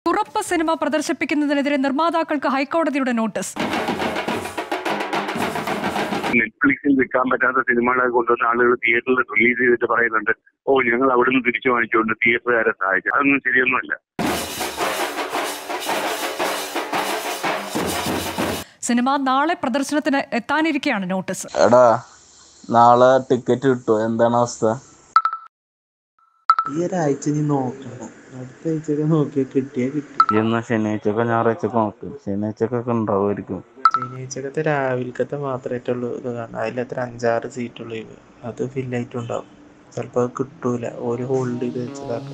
തുറപ്പ് cinema പ്രദർശിപ്പിക്കുന്നതിനെതിരെ നിർമ്മാതാക്കൾക്ക് ഹൈക്കോടതിയുടെ notice നെറ്റ്ഫ്ലിക്സിൽ വിൽക്കാൻ പറ്റാത്ത സിനിമകളെ കൊണ്ടുവന്ന ആളുകൾ തിയേറ്ററിൽ റിലീസ് ചെയ്തിട്ട് പറയുന്നുണ്ട് ഓ ഞങ്ങൾ അവിടെ നിന്ന് തിരിച്ചു വാങ്ങിച്ചുകൊണ്ട് തിയേറ്ററുകാരെ സഹായിച്ചു അതൊന്നും ശരിയൊന്നുമല്ല സിനിമ നാളെ പ്രദർശനത്തിന് എത്താനിരിക്കെയാണ് നോട്ടീസ് എടാ നാളെ ടിക്കറ്റ് കിട്ടുമോ എന്താണ് അവസ്ഥ ഈ ഒരാഴ്ച നീ നോക്കണം അടുത്ത ആഴ്ചയൊക്കെ നോക്കിയാൽ കിട്ടിയാ കിട്ടി എന്നാ ശനിയാഴ്ചയൊക്കെ ഞായറാഴ്ചയൊക്കെ നോക്ക് ശനിയാഴ്ചക്കൊക്കെ ഉണ്ടാവുമായിരിക്കും ശനിയാഴ്ചക്കത്തെ രാവിലക്കത്തെ മാത്രമായിട്ടുള്ളൂ ഇത് കാണാം അതിലത്ര അഞ്ചാറ് സീറ്റുള്ളൂ ഇവ അത് ഫില്ലായിട്ടുണ്ടാവും ചിലപ്പോൾ അത് കിട്ടൂല ഒരു ഹോൾഡ് ചെയ്ത് വെച്ചതാക്കാം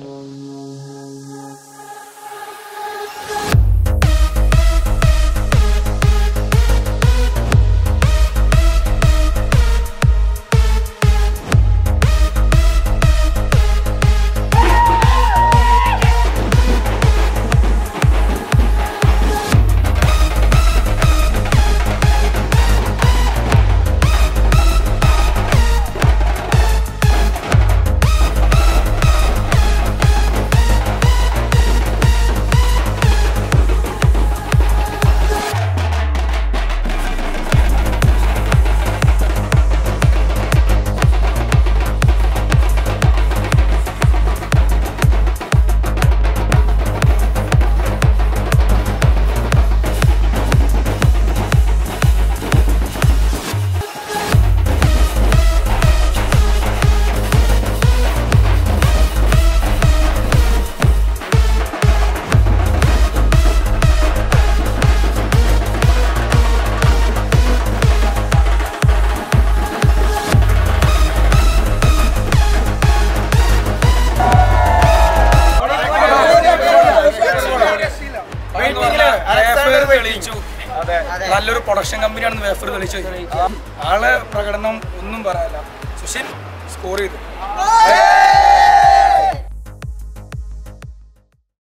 വേഫർ തെളിയിച്ചു നല്ലൊരു പ്രൊഡക്ഷൻ കമ്പനിയാണെന്ന് വേഫർ തെളിയിച്ചു ആളെ പ്രകടനം ഒന്നും പറയാനില്ല സുഷിൻ സ്കോർ ചെയ്തു